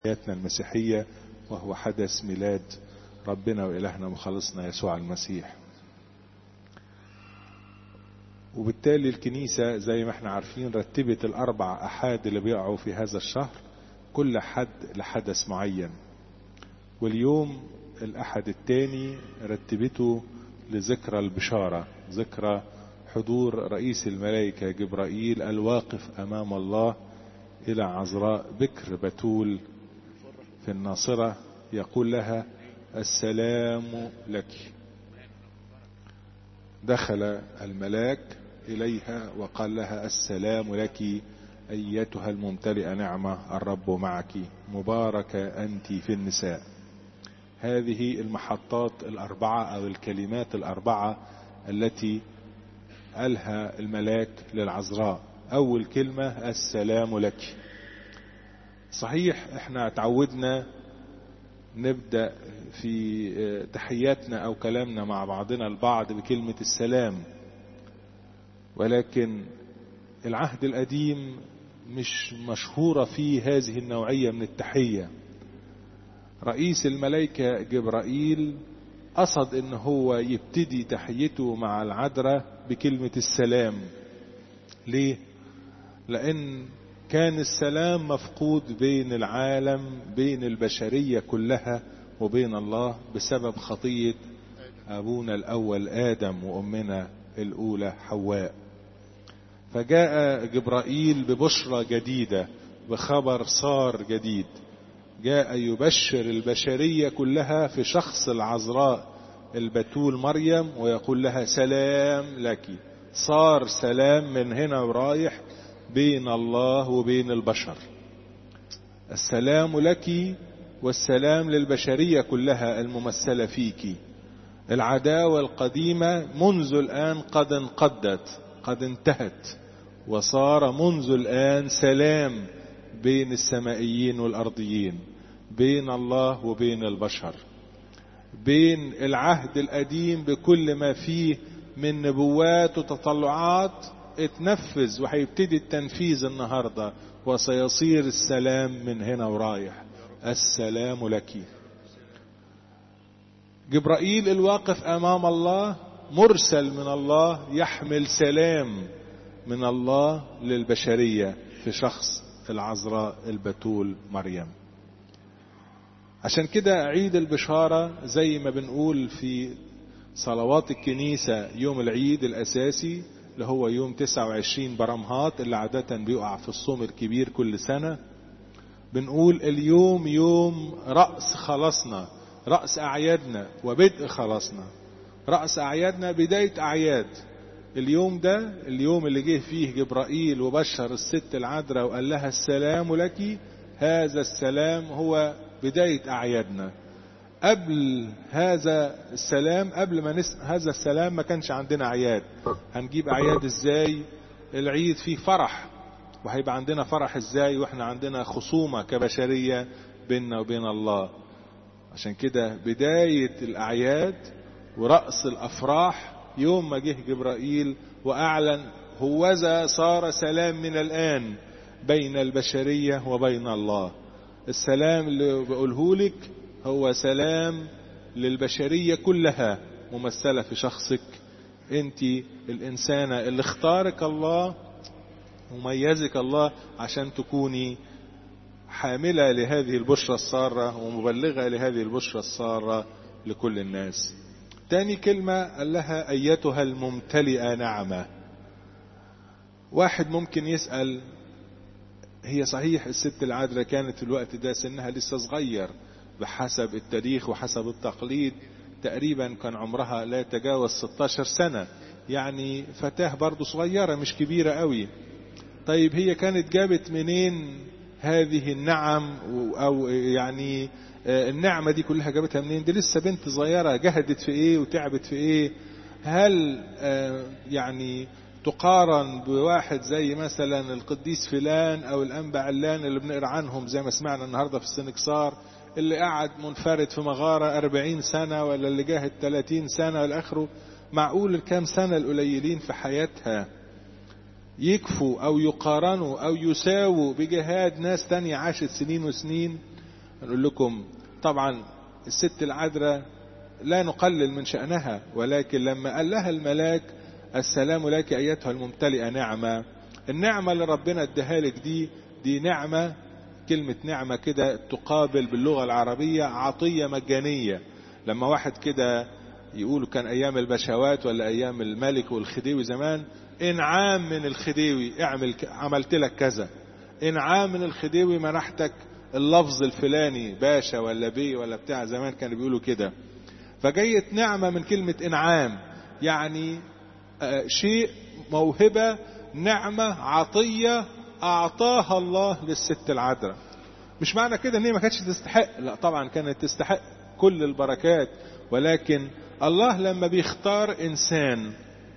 حياتنا المسيحية وهو حدث ميلاد ربنا وإلهنا ومخلصنا يسوع المسيح وبالتالي الكنيسة زي ما احنا عارفين رتبت الأربع أحاد اللي بيقعوا في هذا الشهر كل حد لحدث معين واليوم الأحد الثاني رتبته لذكرى البشارة ذكرى حضور رئيس الملائكة جبرائيل الواقف أمام الله إلى عذراء بكر بتول في الناصرة يقول لها السلام لك دخل الملاك إليها وقال لها السلام لك أيتها الممتلئة نعمة الرب معك مباركة أنت في النساء هذه المحطات الأربعة أو الكلمات الأربعة التي قالها الملاك للعذراء أول كلمة السلام لك صحيح احنا تعودنا نبدأ في تحياتنا أو كلامنا مع بعضنا البعض بكلمة السلام ولكن العهد القديم مش مشهورة فيه هذه النوعية من التحية رئيس الملائكة جبرائيل قصد ان هو يبتدي تحيته مع العذراء بكلمة السلام ليه لان كان السلام مفقود بين العالم بين البشرية كلها وبين الله بسبب خطية أبونا الأول آدم وأمنا الأولى حواء فجاء جبرائيل ببشرى جديدة بخبر صار جديد جاء يبشر البشرية كلها في شخص العذراء البتول مريم ويقول لها سلام لك صار سلام من هنا ورايح بين الله وبين البشر السلام لك والسلام للبشرية كلها الممثلة فيك العداوة القديمة منذ الآن قد انقضت قد انتهت وصار منذ الآن سلام بين السمائيين والأرضيين بين الله وبين البشر بين العهد القديم بكل ما فيه من نبوات وتطلعات اتنفذ وهيبتدي التنفيذ النهاردة وسيصير السلام من هنا ورايح السلام لك جبرائيل الواقف امام الله مرسل من الله يحمل سلام من الله للبشرية في شخص العذراء البتول مريم عشان كده عيد البشارة زي ما بنقول في صلوات الكنيسة يوم العيد الأساسي اللي هو يوم 29 برمهات اللي عادة بيقع في الصوم الكبير كل سنة بنقول اليوم يوم رأس خلاصنا رأس أعيادنا وبدء خلاصنا رأس أعيادنا بداية أعياد اليوم ده اليوم اللي جه فيه جبرائيل وبشر الست العذراء وقال لها السلام لك هذا السلام هو بداية أعيادنا قبل هذا السلام قبل ما نس... هذا السلام ما كانش عندنا أعياد هنجيب أعياد إزاي العيد فيه فرح وهيبقى عندنا فرح إزاي وإحنا عندنا خصومة كبشرية بيننا وبين الله عشان كده بداية الأعياد ورأس الأفراح يوم ما جه جبرائيل وأعلن هوذا صار سلام من الآن بين البشرية وبين الله السلام اللي بقوله لك هو سلام للبشرية كلها ممثلة في شخصك انت الإنسانة اللي اختارك الله وميزك الله عشان تكوني حاملة لهذه البشرى السارة ومبلغة لهذه البشرى السارة لكل الناس تاني كلمة قال لها أيتها الممتلئة نعمة واحد ممكن يسأل هي صحيح الست العذراء كانت في الوقت ده سنها لسه صغير بحسب التاريخ وحسب التقليد تقريبا كان عمرها لا يتجاوز 16 سنة يعني فتاة برضو صغيرة مش كبيرة قوي طيب هي كانت جابت منين هذه النعم او يعني النعمة دي كلها جابتها منين دي لسه بنت صغيرة جهدت في ايه وتعبت في ايه هل يعني تقارن بواحد زي مثلا القديس فلان او الانبا علان اللي بنقرا عنهم زي ما سمعنا النهارده في السنكسار اللي قعد منفرد في مغارة أربعين سنة ولا اللي جاهد تلاتين سنة والآخره معقول الكام سنة القليلين في حياتها يكفوا أو يقارنوا أو يساووا بجهاد ناس تانية عاشت سنين وسنين نقول لكم طبعا الست العذراء لا نقلل من شأنها ولكن لما قال لها الملاك السلام لك أيتها الممتلئة نعمة النعمة اللي ربنا اداها لك دي دي نعمة كلمة نعمة كده تقابل باللغة العربية عطية مجانية لما واحد كده يقولوا كان أيام البشوات ولا أيام الملك والخديوي زمان إنعام من الخديوي اعمل عملت لك كذا إنعام من الخديوي منحتك اللفظ الفلاني باشا ولا بي ولا بتاع زمان كانوا بيقولوا كده فجيت نعمة من كلمة إنعام يعني شيء موهبة نعمة عطية أعطاها الله للست العذراء مش معنى كده ان هي ما كانتش تستحق لا طبعا كانت تستحق كل البركات ولكن الله لما بيختار انسان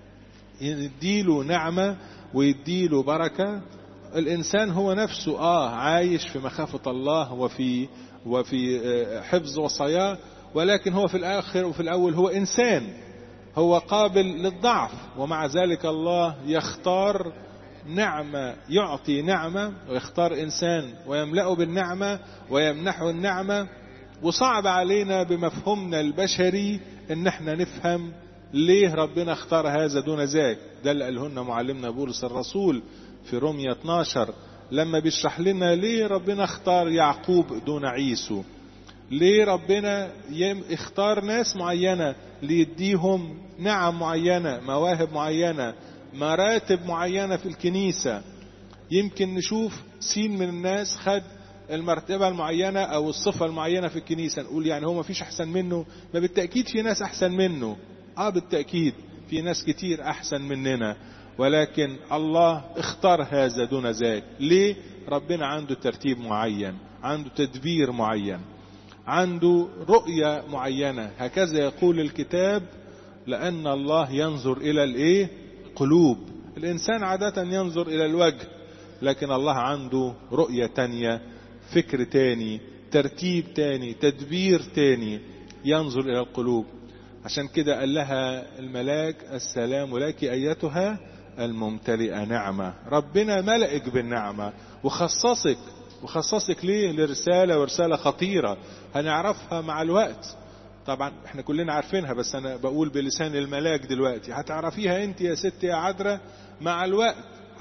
يديله نعمة ويديله بركة الانسان هو نفسه اه عايش في مخافة الله وفي وفي حفظ وصاياه ولكن هو في الاخر وفي الاول هو انسان هو قابل للضعف ومع ذلك الله يختار نعمة يعطي نعمة ويختار إنسان ويملأه بالنعمة ويمنحه النعمة وصعب علينا بمفهومنا البشري ان احنا نفهم ليه ربنا اختار هذا دون ذاك ده اللي قالهن معلمنا بولس الرسول في رومية 12 لما بيشرح لنا ليه ربنا اختار يعقوب دون عيسو ليه ربنا اختار ناس معينة ليديهم نعم معينة مواهب معينة مراتب معينة في الكنيسة يمكن نشوف سين من الناس خد المرتبة المعينة أو الصفة المعينة في الكنيسة نقول يعني هو ما فيش أحسن منه ما بالتأكيد في ناس أحسن منه آه بالتأكيد في ناس كتير أحسن مننا ولكن الله اختار هذا دون ذاك ليه ربنا عنده ترتيب معين عنده تدبير معين عنده رؤية معينة هكذا يقول الكتاب لأن الله ينظر إلى الإيه قلوب الإنسان عادة ينظر إلى الوجه لكن الله عنده رؤية تانية فكر تاني ترتيب تاني تدبير تاني ينظر إلى القلوب عشان كده قال لها الملاك السلام لك أيتها الممتلئة نعمة ربنا ملئك بالنعمة وخصصك وخصصك ليه لرسالة ورسالة خطيرة هنعرفها مع الوقت طبعا احنا كلنا عارفينها بس انا بقول بلسان الملاك دلوقتي هتعرفيها انت يا ست يا عذراء مع الوقت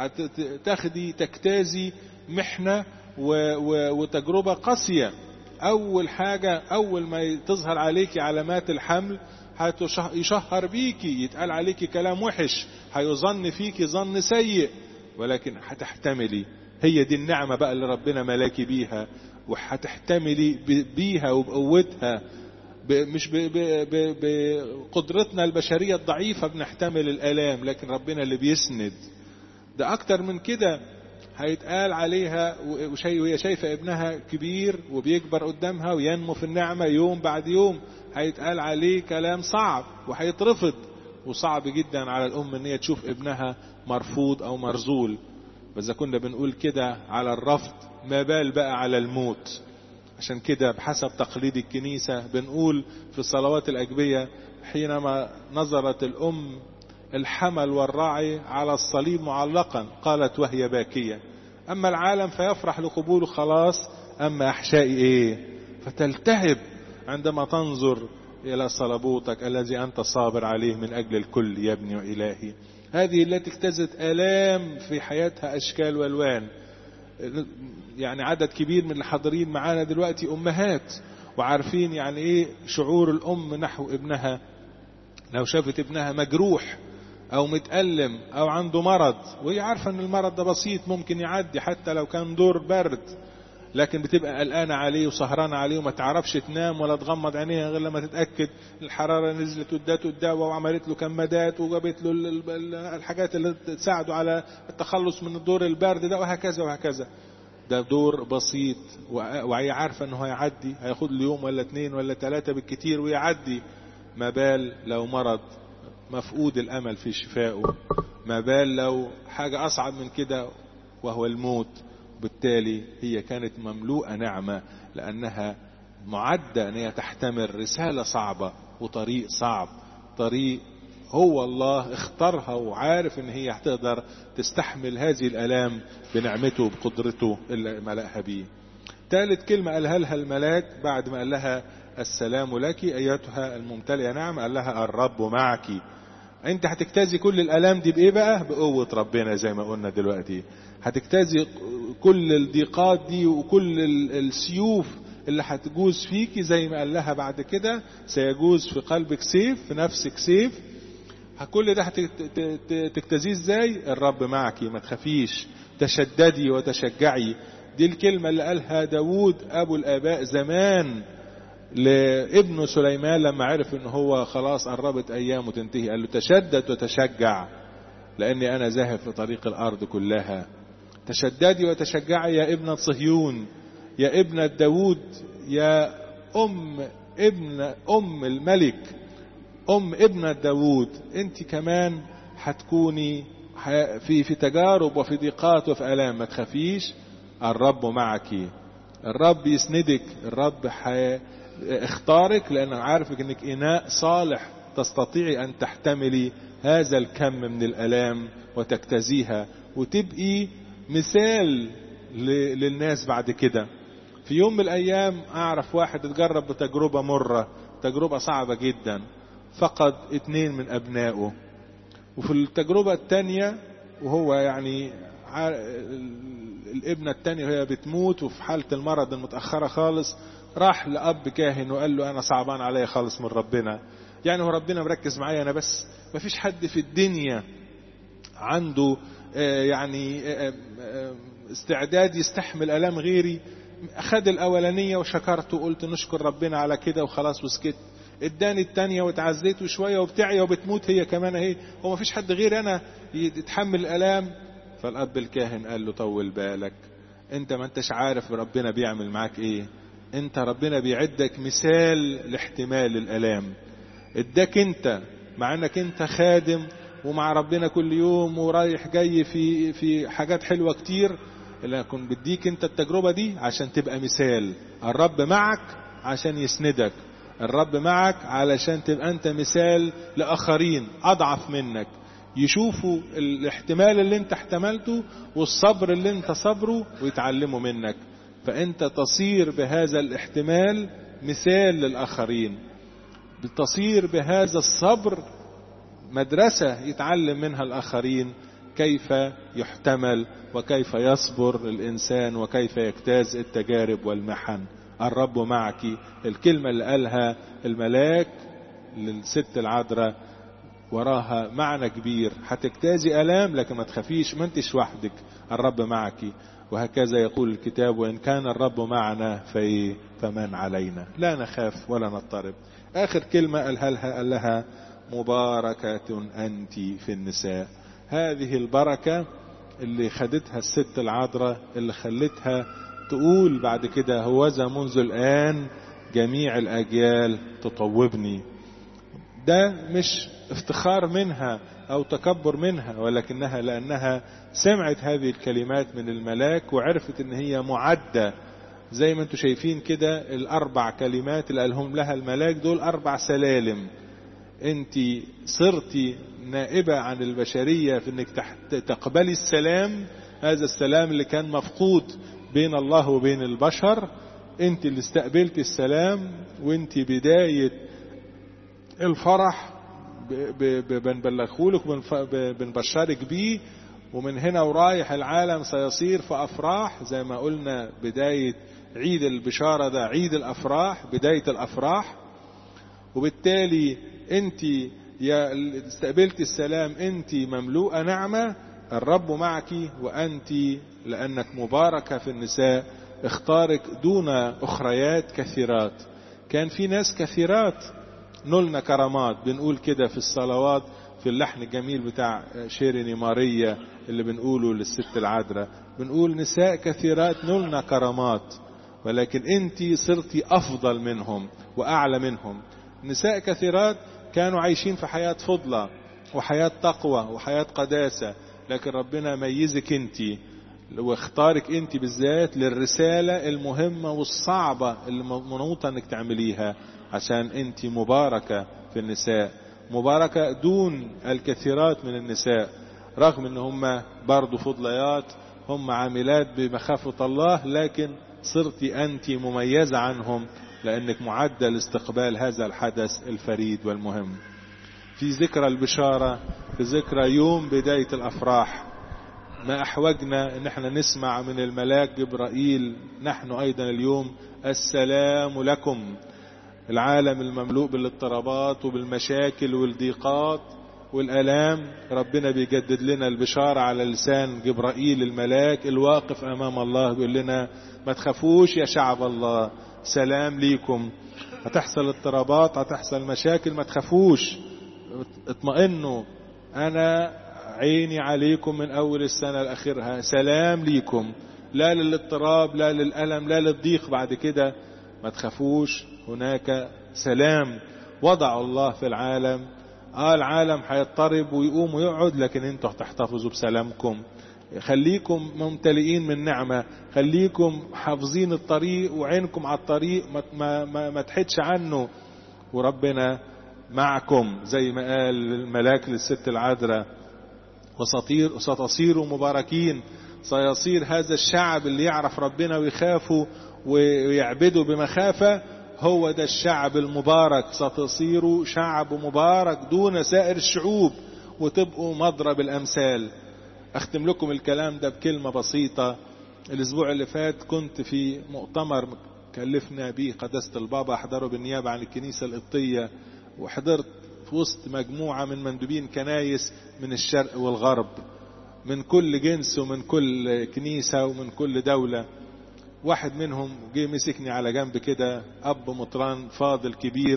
هتاخدي تجتازي محنة و و وتجربة قاسية اول حاجة اول ما تظهر عليكي علامات الحمل هيشهر بيكي يتقال عليكي كلام وحش هيظن فيكي ظن سيء ولكن هتحتملي هي دي النعمة بقى اللي ربنا ملاكي بيها وهتحتملي بيها وبقوتها مش بقدرتنا البشرية الضعيفة بنحتمل الآلام لكن ربنا اللي بيسند ده أكتر من كده هيتقال عليها وهي شايفة ابنها كبير وبيكبر قدامها وينمو في النعمة يوم بعد يوم هيتقال عليه كلام صعب وهيترفض وصعب جدا على الأم ان هي تشوف ابنها مرفوض أو مرزول وإذا كنا بنقول كده على الرفض ما بال بقى على الموت عشان كده بحسب تقليد الكنيسة بنقول في الصلوات الأجبية حينما نظرت الأم الحمل والراعي على الصليب معلقا قالت وهي باكية أما العالم فيفرح لقبول خلاص أما أحشائي إيه فتلتهب عندما تنظر إلى صلبوتك الذي أنت صابر عليه من أجل الكل يا ابني وإلهي هذه التي اجتزت آلام في حياتها أشكال والوان يعني عدد كبير من اللي حاضرين معانا دلوقتي أمهات وعارفين يعني إيه شعور الأم نحو ابنها لو شافت ابنها مجروح أو متألم أو عنده مرض وهي عارفة أن المرض ده بسيط ممكن يعدي حتى لو كان دور برد لكن بتبقى قلقانة عليه وسهرانة عليه وما تعرفش تنام ولا تغمض عينيها غير لما تتأكد الحرارة نزلت وادته الدواء وعملت له كمادات وجابت له الحاجات اللي تساعده على التخلص من الدور البرد ده وهكذا وهكذا ده دور بسيط وهي عارفة انه هيعدي هياخد له يوم ولا اتنين ولا تلاتة بالكتير ويعدي ما بال لو مرض مفقود الامل في شفائه ما بال لو حاجة اصعب من كده وهو الموت بالتالي هي كانت مملوءة نعمة لأنها معدة أن هي تحتمل رسالة صعبة وطريق صعب طريق هو الله اختارها وعارف ان هي هتقدر تستحمل هذه الالام بنعمته وبقدرته اللي ملأها بيه ثالث كلمة قالها لها الملاك بعد ما قال لها السلام لك أيتها الممتلئة نعم قال لها الرب معك انت هتجتازي كل الالام دي بايه بقى بقوة ربنا زي ما قلنا دلوقتي هتجتازي كل الضيقات دي وكل السيوف اللي هتجوز فيكي زي ما قال لها بعد كده سيجوز في قلبك سيف في نفسك سيف كل ده هتجتازيه ازاي الرب معك ما تخافيش تشددي وتشجعي دي الكلمة اللي قالها داود أبو الآباء زمان لابنه سليمان لما عرف ان هو خلاص قربت ايامه تنتهي قال له تشدد وتشجع لاني انا ذاهب في طريق الارض كلها تشددي وتشجعي يا ابنة صهيون يا ابنة داود يا ام ابن ام الملك ام ابنة داود انت كمان هتكوني في في تجارب وفي ضيقات وفي الام ما تخافيش الرب معك الرب يسندك الرب حي... اختارك لأنه عارفك انك اناء صالح تستطيعي ان تحتملي هذا الكم من الالام وتجتزيها وتبقي مثال ل... للناس بعد كده في يوم من الايام اعرف واحد اتجرب بتجربة مرة تجربة صعبة جدا فقد اتنين من ابنائه وفي التجربة التانية وهو يعني الابنة التانية وهي بتموت وفي حالة المرض المتأخرة خالص راح لأب كاهن وقال له أنا صعبان عليا خالص من ربنا يعني هو ربنا مركز معايا أنا بس ما فيش حد في الدنيا عنده يعني استعداد يستحمل ألام غيري أخذ الأولانية وشكرت وقلت نشكر ربنا على كده وخلاص وسكت اداني التانية وتعزيت شوية وبتعيا وبتموت هي كمان اهي هو ما فيش حد غير انا يتحمل الالام فالاب الكاهن قال له طول بالك انت ما انتش عارف ربنا بيعمل معاك ايه انت ربنا بيعدك مثال لاحتمال الالام اداك انت مع انك انت خادم ومع ربنا كل يوم ورايح جاي في في حاجات حلوه كتير لكن بديك انت التجربه دي عشان تبقى مثال الرب معك عشان يسندك الرب معك علشان تبقى انت مثال لاخرين اضعف منك يشوفوا الاحتمال اللي انت احتملته والصبر اللي انت صبره ويتعلموا منك فانت تصير بهذا الاحتمال مثال للاخرين تصير بهذا الصبر مدرسة يتعلم منها الاخرين كيف يحتمل وكيف يصبر الانسان وكيف يجتاز التجارب والمحن الرب معك الكلمة اللي قالها الملاك للست العذراء وراها معنى كبير هتجتازي ألام لكن ما تخافيش ما انتش وحدك الرب معك وهكذا يقول الكتاب وإن كان الرب معنا فإيه فمن علينا لا نخاف ولا نضطرب آخر كلمة قالها لها قال لها مباركة أنت في النساء هذه البركة اللي خدتها الست العذراء اللي خلتها تقول بعد كده هوذا منذ الآن جميع الأجيال تطوبني ده مش افتخار منها أو تكبر منها ولكنها لأنها سمعت هذه الكلمات من الملاك وعرفت إن هي معدة زي ما انتم شايفين كده الأربع كلمات اللي قالهم لها الملاك دول أربع سلالم انت صرتي نائبة عن البشرية في انك تقبلي السلام هذا السلام اللي كان مفقود بين الله وبين البشر انت اللي استقبلت السلام وانت بداية الفرح بنبلغهولك بنبشرك بيه ومن هنا ورايح العالم سيصير في افراح زي ما قلنا بداية عيد البشارة ده عيد الافراح بداية الافراح وبالتالي انت يا استقبلت السلام انت مملوءة نعمة الرب معك وانت لانك مباركة في النساء اختارك دون اخريات كثيرات كان في ناس كثيرات نلنا كرامات بنقول كده في الصلوات في اللحن الجميل بتاع شيريني ماريا اللي بنقوله للست العذراء بنقول نساء كثيرات نلنا كرامات ولكن انت صرتي افضل منهم واعلى منهم نساء كثيرات كانوا عايشين في حياة فضلة وحياة تقوى وحياة قداسة لكن ربنا ميزك انت واختارك انت بالذات للرسالة المهمة والصعبة اللي منوطة انك تعمليها عشان انت مباركة في النساء مباركة دون الكثيرات من النساء رغم ان هم برضو فضليات هم عاملات بمخافة الله لكن صرت أنت مميزة عنهم لأنك معدة لاستقبال هذا الحدث الفريد والمهم في ذكرى البشارة في ذكرى يوم بداية الأفراح ما أحوجنا أن احنا نسمع من الملاك جبرائيل نحن أيضا اليوم السلام لكم العالم المملوء بالاضطرابات وبالمشاكل والضيقات والآلام ربنا بيجدد لنا البشارة على لسان جبرائيل الملاك الواقف أمام الله بيقول لنا ما تخافوش يا شعب الله سلام ليكم هتحصل اضطرابات هتحصل مشاكل ما تخافوش اطمئنوا أنا عيني عليكم من أول السنة لآخرها سلام ليكم لا للاضطراب لا للألم لا للضيق بعد كده ما تخافوش هناك سلام وضع الله في العالم اه العالم هيضطرب ويقوم ويقعد لكن انتوا هتحتفظوا بسلامكم خليكم ممتلئين من نعمة خليكم حافظين الطريق وعينكم على الطريق ما, ما, ما, ما تحدش عنه وربنا معكم زي ما قال الملاك للست العذراء وسطير ستصيروا مباركين سيصير هذا الشعب اللي يعرف ربنا ويخافه ويعبده بمخافة هو ده الشعب المبارك ستصيروا شعب مبارك دون سائر الشعوب وتبقوا مضرب الأمثال أختم لكم الكلام ده بكلمة بسيطة الأسبوع اللي فات كنت في مؤتمر كلفنا به قداسة البابا أحضره بالنيابة عن الكنيسة القبطية وحضرت في وسط مجموعة من مندوبين كنايس من الشرق والغرب من كل جنس ومن كل كنيسة ومن كل دولة واحد منهم جه مسكني على جنب كده أب مطران فاضل كبير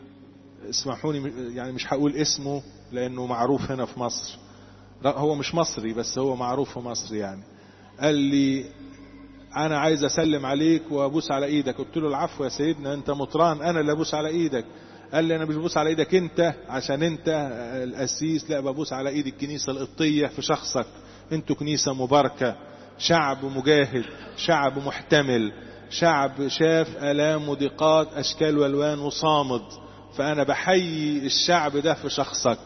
اسمحوني يعني مش هقول اسمه لأنه معروف هنا في مصر هو مش مصري بس هو معروف في مصر يعني قال لي أنا عايز أسلم عليك وأبوس على إيدك قلت له العفو يا سيدنا أنت مطران أنا اللي أبوس على إيدك قال لي أنا مش ببوس على إيدك أنت عشان أنت القسيس لا ببوس على إيد الكنيسة القبطية في شخصك أنتوا كنيسة مباركة شعب مجاهد شعب محتمل شعب شاف آلام وضيقات أشكال والوان وصامد فأنا بحيي الشعب ده في شخصك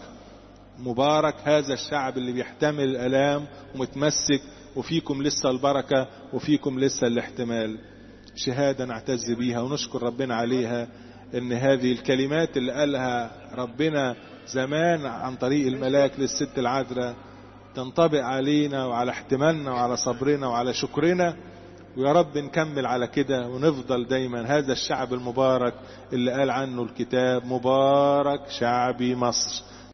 مبارك هذا الشعب اللي بيحتمل الآلام ومتمسك وفيكم لسه البركة وفيكم لسه الاحتمال شهادة نعتز بيها ونشكر ربنا عليها ان هذه الكلمات اللي قالها ربنا زمان عن طريق الملاك للست العذراء تنطبق علينا وعلى احتمالنا وعلى صبرنا وعلى شكرنا ويا رب نكمل على كده ونفضل دايما هذا الشعب المبارك اللي قال عنه الكتاب مبارك شعبي مصر